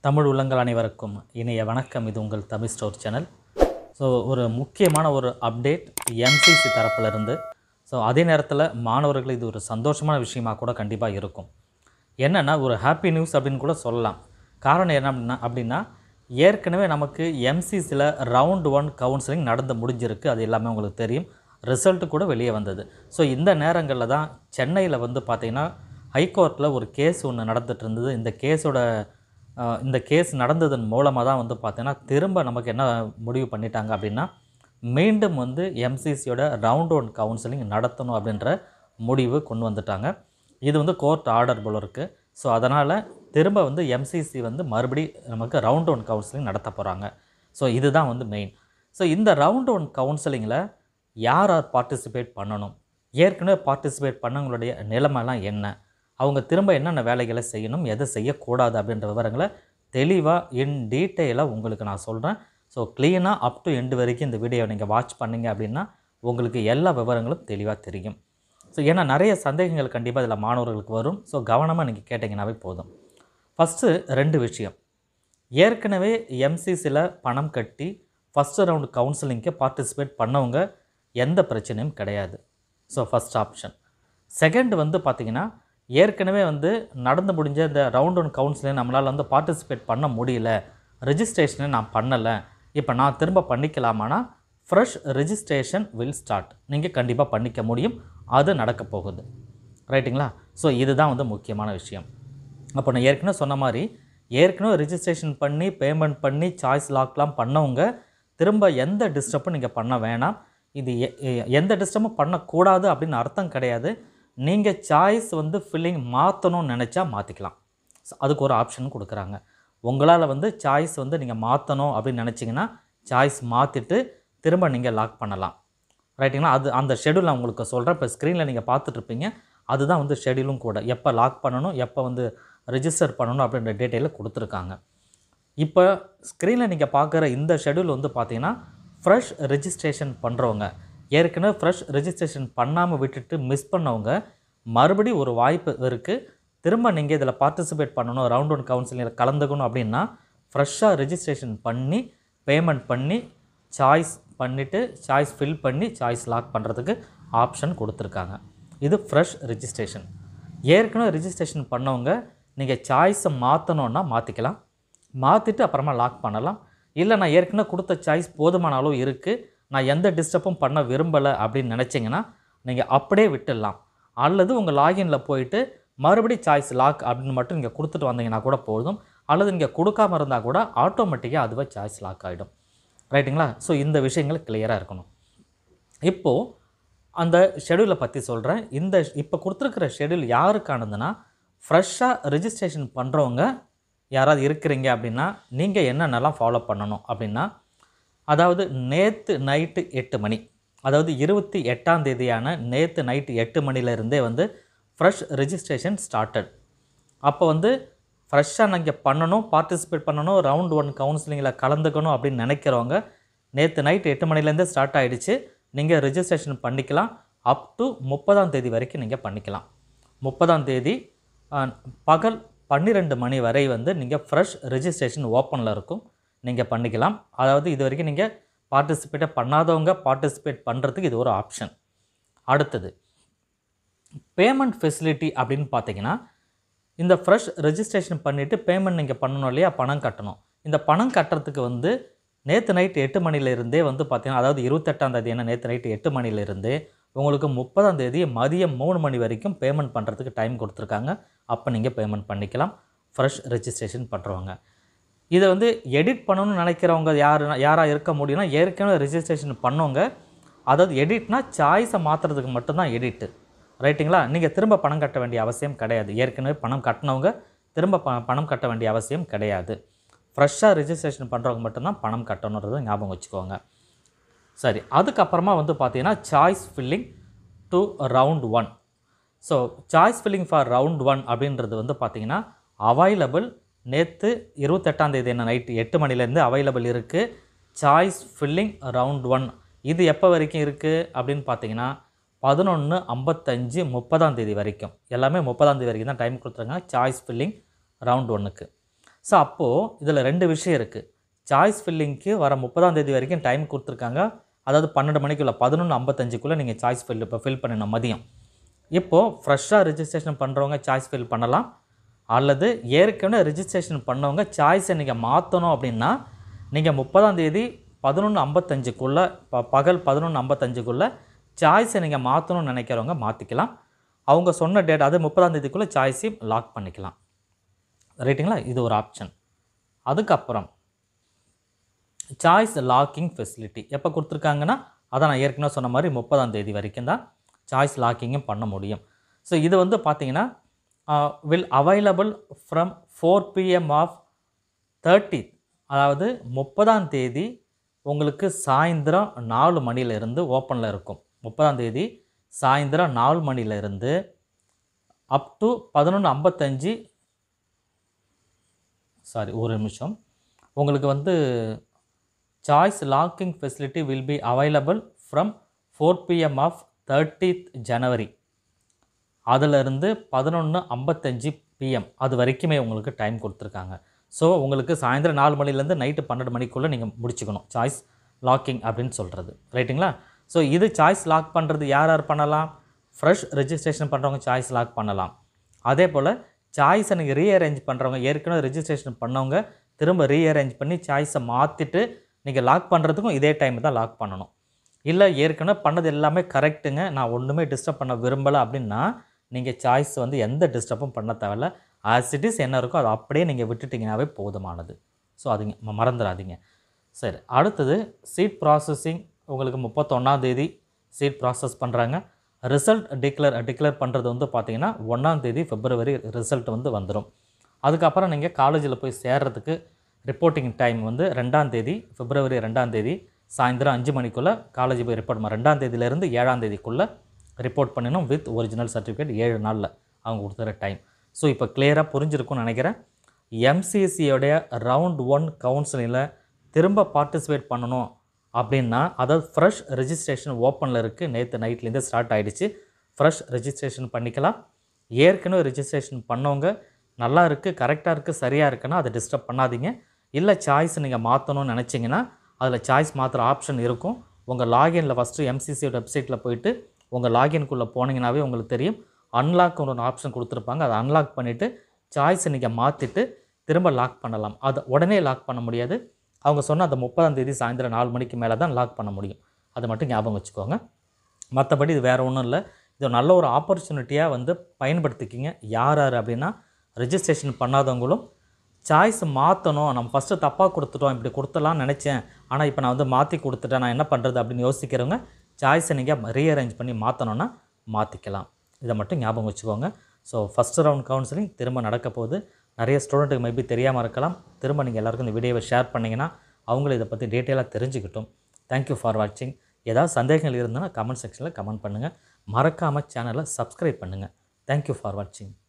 தமிழ் உள்ளங்கள் அனைவருக்கும் இனிய வணக்கம் இது உங்கள் தமிழ் ஸ்டோர் சேனல் ஸோ ஒரு முக்கியமான ஒரு அப்டேட் எம்சிசி தரப்பிலிருந்து ஸோ அதே நேரத்தில் மாணவர்கள் இது ஒரு சந்தோஷமான விஷயமா கூட கண்டிப்பாக இருக்கும் என்னென்னா ஒரு ஹாப்பி நியூஸ் அப்படின்னு கூட சொல்லலாம் காரணம் என்ன அப்படின்னா அப்படின்னா ஏற்கனவே நமக்கு எம்சிசியில் ரவுண்ட் ஒன் கவுன்சிலிங் நடந்து முடிஞ்சிருக்கு அது எல்லாமே உங்களுக்கு தெரியும் ரிசல்ட்டு கூட வெளியே வந்தது ஸோ இந்த நேரங்களில் தான் சென்னையில் வந்து பார்த்திங்கன்னா ஹைகோர்ட்டில் ஒரு கேஸ் ஒன்று நடந்துட்டு இருந்தது இந்த கேஸோட அஹ், இந்த கேஸ் நடந்ததன் மூலமாக தான் வந்து பார்த்தீங்கன்னா திரும்ப நமக்கு என்ன முடிவு பண்ணிட்டாங்க அப்படின்னா மீண்டும் வந்து எம்சிசியோட ரவுண்ட் ஒன் கவுன்சிலிங் நடத்தணும் அப்படின்ற முடிவு கொண்டு வந்துட்டாங்க இது வந்து கோர்ட் ஆர்டர் போல இருக்குது ஸோ அதனால் திரும்ப வந்து எம்சிசி வந்து மறுபடி நமக்கு ரவுண்ட் ஒன் கவுன்சிலிங் நடத்த போகிறாங்க ஸோ இதுதான் வந்து மெயின் ஸோ இந்த ரவுண்ட் ஒன் கவுன்சிலிங்கில் யார் யார் பார்ட்டிசிபேட் பண்ணணும் ஏற்கனவே பார்ட்டிசிபேட் பண்ணவங்களுடைய நிலைமைலாம் என்ன அவங்க திரும்ப என்னென்ன வேலைகளை செய்யணும் எதை செய்யக்கூடாது அப்படின்ற விவரங்களை தெளிவாக இன் டீட்டெயிலாக உங்களுக்கு நான் சொல்கிறேன் ஸோ க்ளீனாக அப் டு எண்டு வரைக்கும் இந்த வீடியோவை நீங்கள் வாட்ச் பண்ணீங்க அப்படின்னா உங்களுக்கு எல்லா விவரங்களும் தெளிவாக தெரியும் ஸோ ஏன்னா நிறைய சந்தேகங்கள் கண்டிப்பாக இதில் மாணவர்களுக்கு வரும் ஸோ கவனமாக நீங்கள் கேட்டிங்கனாவே போதும் ஃபஸ்ட்டு ரெண்டு விஷயம் ஏற்கனவே எம்சிசியில் பணம் கட்டி ஃபஸ்ட்டு ரவுண்டு கவுன்சிலிங்க்கு பார்ட்டிசிபேட் பண்ணவங்க எந்த பிரச்சனையும் கிடையாது ஸோ ஃபஸ்ட் ஆப்ஷன் செகண்ட் வந்து பார்த்திங்கன்னா ஏற்கனவே வந்து நடந்து முடிஞ்ச இந்த ரவுண்ட் ஒன் கவுன்சிலிங் நம்மளால் வந்து பார்ட்டிசிபேட் பண்ண முடியல ரெஜிஸ்ட்ரேஷனை நான் பண்ணலை இப்போ நான் திரும்ப பண்ணிக்கலாமானா ஃப்ரெஷ் ரெஜிஸ்ட்ரேஷன் வில் ஸ்டார்ட் நீங்கள் கண்டிப்பாக பண்ணிக்க முடியும் அது நடக்க போகுது ரைட்டுங்களா ஸோ இதுதான் வந்து முக்கியமான விஷயம் அப்போ நான் ஏற்கனவே சொன்ன மாதிரி ஏற்கனவே ரெஜிஸ்ட்ரேஷன் பண்ணி பேமெண்ட் பண்ணி சாய்ஸ் லாக்லாம் பண்ணவங்க திரும்ப எந்த டிஸ்டர்பும் நீங்கள் பண்ண வேணாம் இது எ- எ- எந்த டிஸ்டர்பும் பண்ணக்கூடாது அப்படின்னு அர்த்தம் கிடையாது நீங்கள் சாய்ஸ் வந்து ஃபில்லிங் மாற்றணும்னு நினச்சா மாற்றிக்கலாம் So, அதுக்கு ஒரு ஆப்ஷன் கொடுக்குறாங்க உங்களால் வந்து சாய்ஸ் வந்து நீங்கள் மாற்றணும் அப்படின்னு நினச்சிங்கன்னா சாய்ஸ் மாற்றிட்டு திரும்ப நீங்கள் லாக் பண்ணலாம் ரைட்டுங்களா அது அந்த ஷெடியூல் நான் உங்களுக்கு சொல்கிறேன் இப்போ ஸ்க்ரீனில் நீங்கள் பார்த்துட்ருப்பீங்க அதுதான் வந்து ஷெடியூலும் கூட எப்போ லாக் பண்ணணும் எப்போ வந்து ரெஜிஸ்டர் பண்ணணும் அப்படின்ற டீட்டெயிலில் கொடுத்துருக்காங்க இப்போ ஸ்க்ரீனில் நீங்கள் பார்க்குற இந்த ஷெடியூல் வந்து பார்த்தீங்கன்னா ஃப்ரெஷ் ரெஜிஸ்ட்ரேஷன் பண்ணுறவங்க ஏற்கனவே ஃப்ரெஷ் ரெஜிஸ்ட்ரேஷன் பண்ணாமல் விட்டுட்டு மிஸ் பண்ணவங்க மறுபடி ஒரு வாய்ப்பு இருக்குது திரும்ப நீங்கள் இதில் பார்ட்டிசிபேட் பண்ணணும் ரவுண்ட் ஒன் கவுன்சிலிங்கில் கலந்துக்கணும் அப்படின்னா ஃப்ரெஷ்ஷாக ரெஜிஸ்ட்ரேஷன் பண்ணி பேமெண்ட் பண்ணி சாய்ஸ் பண்ணிவிட்டு சாய்ஸ் ஃபில் பண்ணி சாய்ஸ் லாக் பண்ணுறதுக்கு ஆப்ஷன் கொடுத்துருக்காங்க இது ஃப்ரெஷ் ரெஜிஸ்ட்ரேஷன் ஏற்கனவே ரெஜிஸ்ட்ரேஷன் பண்ணவங்க நீங்கள் சாய்ஸை மாற்றணுன்னா மாற்றிக்கலாம் மாற்றிட்டு அப்புறமா லாக் பண்ணலாம் இல்லை நான் ஏற்கனவே கொடுத்த சாய்ஸ் போதுமான அளவு இருக்குது நான் எந்த டிஸ்டர்பும் பண்ண விரும்பலை அப்படின்னு நினச்சிங்கன்னா நீங்கள் அப்படியே விட்டுடலாம் அல்லது உங்கள் லாகினில் போயிட்டு மறுபடி சாய்ஸ் லாக் அப்படின்னு மட்டும் நீங்கள் கொடுத்துட்டு வந்தீங்கன்னா கூட போதும் அல்லது நீங்கள் கொடுக்காம இருந்தால் கூட ஆட்டோமேட்டிக்காக அதுவே சாய்ஸ் லாக் ஆகிடும் ரைட்டுங்களா ஸோ இந்த விஷயங்கள் கிளியராக இருக்கணும் இப்போது அந்த ஷெடியூலை பற்றி சொல்கிறேன் இந்த இப்போ கொடுத்துருக்கிற ஷெடியூல் யாருக்கானதுன்னா ஃப்ரெஷ்ஷாக ரெஜிஸ்ட்ரேஷன் பண்ணுறவங்க யாராவது இருக்கிறீங்க அப்படின்னா நீங்கள் என்னென்னலாம் ஃபாலோ பண்ணணும் அப்படின்னா அதாவது நேற்று நைட்டு எட்டு மணி அதாவது இருபத்தி எட்டாம் தேதியான நேற்று நைட்டு எட்டு மணிலேருந்தே வந்து ஃப்ரெஷ் ரெஜிஸ்ட்ரேஷன் ஸ்டார்டட் அப்போ வந்து ஃப்ரெஷ்ஷாக நீங்கள் பண்ணணும் பார்ட்டிசிபேட் பண்ணணும் ரவுண்ட் ஒன் கவுன்சிலிங்கில் கலந்துக்கணும் அப்படின்னு நினைக்கிறவங்க நேற்று நைட் எட்டு மணிலேருந்தே ஸ்டார்ட் ஆகிடுச்சு நீங்கள் ரெஜிஸ்ட்ரேஷன் பண்ணிக்கலாம் அப் டு முப்பதாம் தேதி வரைக்கும் நீங்கள் பண்ணிக்கலாம் முப்பதாம் தேதி அஹ், பகல் பன்னிரெண்டு மணி வரை வந்து நீங்கள் ஃப்ரெஷ் ரெஜிஸ்ட்ரேஷன் ஓப்பனில் இருக்கும் நீங்கள் பண்ணிக்கலாம் அதாவது இது வரைக்கும் நீங்கள் பார்ட்டிசிபேட்டே பண்ணாதவங்க பார்ட்டிசிபேட் பண்ணுறதுக்கு இது ஒரு ஆப்ஷன் அடுத்தது பேமெண்ட் ஃபெசிலிட்டி அப்படின்னு பார்த்தீங்கன்னா இந்த ஃப்ரெஷ் ரெஜிஸ்ட்ரேஷன் பண்ணிவிட்டு பேமெண்ட் நீங்கள் பண்ணணும் இல்லையா பணம் கட்டணும் இந்த பணம் கட்டுறதுக்கு வந்து நேற்று நைட்டு எட்டு மணிலேருந்தே வந்து பார்த்தீங்கன்னா அதாவது இருபத்தெட்டாம் தேதி என்ன நேற்று நைட்டு எட்டு மணிலேருந்தே உங்களுக்கு முப்பதாம் தேதி மதியம் மூணு மணி வரைக்கும் பேமெண்ட் பண்ணுறதுக்கு டைம் கொடுத்துருக்காங்க அப்போ நீங்கள் பேமெண்ட் பண்ணிக்கலாம் ஃப்ரெஷ் ரெஜிஸ்ட்ரேஷன் பண்ணுறவங்க இதை வந்து எடிட் பண்ணணும்னு நினைக்கிறவங்க யார் யாராக இருக்க முடியும்னா ஏற்கனவே ரெஜிஸ்ட்ரேஷன் பண்ணவங்க அதாவது எடிட்னா சாய்ஸை மாற்றுறதுக்கு மட்டும்தான் எடிட்டு ரைட்டுங்களா நீங்கள் திரும்ப பணம் கட்ட வேண்டிய அவசியம் கிடையாது ஏற்கனவே பணம் கட்டினவங்க திரும்ப ப பணம் கட்ட வேண்டிய அவசியம் கிடையாது ஃப்ரெஷ்ஷாக ரெஜிஸ்ட்ரேஷன் பண்ணுறவங்க மட்டும்தான் பணம் கட்டணுன்றதை ஞாபகம் வச்சுக்கோங்க சரி அதுக்கப்புறமா வந்து பார்த்தீங்கன்னா choice filling to round one so choice filling for round one அப்படின்றது வந்து பார்த்தீங்கன்னா அவைலபிள் நேற்று இருபத்தெட்டாம் தேதி என்ன நைட்டு எட்டு மணிலேருந்து அவைலபிள் இருக்குது சாய்ஸ் ஃபில்லிங் ரவுண்ட் ஒன் இது எப்போ வரைக்கும் இருக்குது அப்படின்னு பார்த்தீங்கன்னா பதினொன்று ஐம்பத்தஞ்சு முப்பதாம் தேதி வரைக்கும் எல்லாமே முப்பதாம் தேதி வரைக்கும் தான் டைம் கொடுத்துருக்காங்க சாய்ஸ் ஃபில்லிங் ரவுண்ட் ஒன்றுக்கு ஸோ அப்போது இதில் ரெண்டு விஷயம் இருக்குது சாய்ஸ் ஃபில்லிங்க்கு வர முப்பதாம் தேதி வரைக்கும் டைம் கொடுத்துருக்காங்க அதாவது பன்னெண்டு மணிக்குள்ள பதினொன்று ஐம்பத்தஞ்சுக்குள்ளே நீங்கள் சாய்ஸ் ஃபில் இப்போ ஃபில் பண்ணணும் மதியம் இப்போது ஃப்ரெஷ்ஷாக ரிஜிஸ்ட்ரேஷன் பண்ணுறவங்க சாய்ஸ் ஃபில் பண்ணலாம் அல்லது ஏற்கனவே ரிஜிஸ்ட்ரேஷன் பண்ணவங்க சாய்ஸை நீங்கள் மாற்றணும் அப்படின்னா நீங்கள் முப்பதாம் தேதி பதினொன்று ஐம்பத்தஞ்சுக்குள்ளே ப பகல் பதினொன்று ஐம்பத்தஞ்சுக்குள்ளே சாய்ஸை நீங்கள் மாற்றணும்னு நினைக்கிறவங்க மாற்றிக்கலாம் அவங்க சொன்ன டேட் அது முப்பதாம் தேதிக்குள்ளே சாய்ஸையும் லாக் பண்ணிக்கலாம் ரைட்டுங்களா இது ஒரு ஆப்ஷன் அதுக்கப்புறம் சாய்ஸ் லாக்கிங் ஃபெசிலிட்டி எப்போ கொடுத்துருக்காங்கன்னா அதான் நான் ஏற்கனவே சொன்ன மாதிரி முப்பதாம் தேதி வரைக்கும் தான் சாய்ஸ் லாக்கிங்கும் பண்ண முடியும் ஸோ இது வந்து பார்த்தீங்கன்னா will available from four PM of thirty அதாவது முப்பதாம் தேதி உங்களுக்கு சாயந்தரம் நாலு மணியிலிருந்து ஓப்பனில் இருக்கும் முப்பதாம் தேதி சாயந்தரம் நாலு மணியிலிருந்து அப் டு பதினொன்று ஐம்பத்தஞ்சு சாரி ஒரு நிமிஷம் உங்களுக்கு வந்து choice locking facility will be available from four PM of thirtieth January அதிலிருந்து பதினொன்று ஐம்பத்தஞ்சு பிஎம் அது வரைக்குமே உங்களுக்கு டைம் கொடுத்துருக்காங்க ஸோ உங்களுக்கு சாயந்தரம் நாலு மணிலேருந்து நைட்டு பன்னெண்டு மணிக்குள்ளே நீங்கள் முடிச்சுக்கணும் சாய்ஸ் லாக்கிங் அப்படின்னு சொல்கிறது ரைட்டுங்களா ஸோ இது சாய்ஸ் லாக் பண்ணுறது யார் யார் பண்ணலாம் ஃப்ரெஷ் ரெஜிஸ்ட்ரேஷன் பண்ணுறவங்க சாய்ஸ் லாக் பண்ணலாம் அதே போல் சாய்ஸை நீங்கள் ரீஅரேஞ்ச் பண்ணுறவங்க ஏற்கனவே ரெஜிஸ்ட்ரேஷன் பண்ணவங்க திரும்ப ரீஅரேஞ்ச் பண்ணி சாய்ஸை மாற்றிட்டு நீங்கள் லாக் பண்ணுறதுக்கும் இதே டைம் தான் லாக் பண்ணணும் இல்லை ஏற்கனவே பண்ணது எல்லாமே கரெக்ட்டுங்க நான் ஒன்றுமே டிஸ்டர்ப் பண்ண விரும்பலை அப்படின்னா நீங்கள் சாய்ஸ் வந்து எந்த டிஸ்டர்பும் பண்ண தேவையில்ல ஆஸ் இட் இஸ் என்ன இருக்கோ அதை அப்படியே நீங்கள் விட்டுட்டிங்கனாவே போதுமானது ஸோ அதுங்க ம- மறந்துடாதீங்க சரி அடுத்தது சீட் ப்ராசஸிங் உங்களுக்கு முப்பத்தொன்னாம் தேதி சீட் ப்ராசஸ் பண்ணுறாங்க ரிசல்ட் டிக்ளேர் டிக்ளேர் பண்ணுறது வந்து பார்த்தீங்கன்னா ஒன்றாம் தேதி பிப்ரவரி ரிசல்ட் வந்து வந்துடும் அதுக்கப்புறம் நீங்கள் காலேஜில் போய் சேர்றதுக்கு ரிப்போர்ட்டிங் டைம் வந்து ரெண்டாம் தேதி பிப்ரவரி ரெண்டாம் தேதி சாயந்தரம் அஞ்சு மணிக்குள்ளே காலேஜ் போய் ரிப்போர்ட் பண்ண ரெண்டாம் தேதியிலேருந்து ஏழாம் தேதிக்குள்ளே ரிப்போர்ட் பண்ணணும் வித் ஒரிஜினல் சர்டிஃபிகேட் ஏழு நாளில் அவங்க கொடுத்துற டைம் ஸோ இப்போ கிளியராக புரிஞ்சிருக்கும்னு நினைக்கிறேன் எம்சிஎஸ்சியோடைய ரவுண்ட் ஒன் கவுன்சிலிங்கில் திரும்ப பார்ட்டிசிபேட் பண்ணணும் அப்படின்னா அதாவது ஃப்ரெஷ் ரெஜிஸ்ட்ரேஷன் ஓப்பனில் இருக்குது நேற்று நைட்லேருந்தே ஸ்டார்ட் ஆகிடுச்சு ஃப்ரெஷ் ரெஜிஸ்ட்ரேஷன் பண்ணிக்கலாம் ஏற்கனவே ரெஜிஸ்ட்ரேஷன் பண்ணவங்க நல்லா இருக்குது கரெக்டாக இருக்குது சரியாக இருக்குன்னா அதை டிஸ்டர்ப் பண்ணாதீங்க இல்லை சாய்ஸ் நீங்கள் மாற்றணும்னு நினச்சிங்கன்னா அதில் சாய்ஸ் மாற்றுற ஆப்ஷன் இருக்கும் உங்கள் லாகின்ல ஃபஸ்ட்டு எம்சிசி வெப்சைட்டில் போயிட்டு உங்கள் லாகின்குள்ளே போனீங்கன்னாவே உங்களுக்கு தெரியும் அன்லாக் ஒரு ஆப்ஷன் கொடுத்துருப்பாங்க அதை அன்லாக் பண்ணிவிட்டு சாய்ஸை நீங்கள் மாற்றிட்டு திரும்ப லாக் பண்ணலாம் அதை உடனே லாக் பண்ண முடியாது அவங்க சொன்ன அந்த முப்பதாம் தேதி சாயந்தரம் நாலு மணிக்கு மேலே தான் லாக் பண்ண முடியும் அதை மட்டும் ஞாபகம் வச்சுக்கோங்க மற்றபடி இது வேறு ஒன்றும் இல்லை இது ஒரு நல்ல ஒரு ஆப்பர்ச்சுனிட்டியாக வந்து பயன்படுத்திக்கிங்க யார் யார் அப்படின்னா ரெஜிஸ்ட்ரேஷன் பண்ணாதவங்களும் சாய்ஸ் மாற்றணும் நம்ம ஃபஸ்ட்டு தப்பாக கொடுத்துட்டோம் இப்படி கொடுத்துலாம்னு நினச்சேன் ஆனால் இப்போ நான் வந்து மாற்றி கொடுத்துட்டேன் நான் என்ன பண்ணுறது அப்படின்னு யோசிக்கிறவங்க சாய்ஸை நீங்கள் ரீஅரேஞ்ச் பண்ணி மாற்றணுன்னா மாற்றிக்கலாம் இதை மட்டும் ஞாபகம் வச்சுக்கோங்க ஸோ ஃபஸ்ட் ரவுண்ட் கவுன்சிலிங் திரும்ப நடக்க போகுது நிறைய ஸ்டூடெண்ட்டுக்கு மேபி தெரியாமல் இருக்கலாம் திரும்ப நீங்கள் எல்லாருக்கும் இந்த வீடியோவை ஷேர் பண்ணிங்கன்னா அவங்களும் இதை பற்றி டீட்டெயிலாக தெரிஞ்சுக்கிட்டும் தேங்க்யூ ஃபார் வாட்சிங் ஏதாவது சந்தேகங்கள் இருந்ததுன்னா கமெண்ட் செக்ஷனில் கமெண்ட் பண்ணுங்கள் மறக்காமல் சேனலை சப்ஸ்கிரைப் பண்ணுங்கள் தேங்க்யூ ஃபார் வாட்சிங்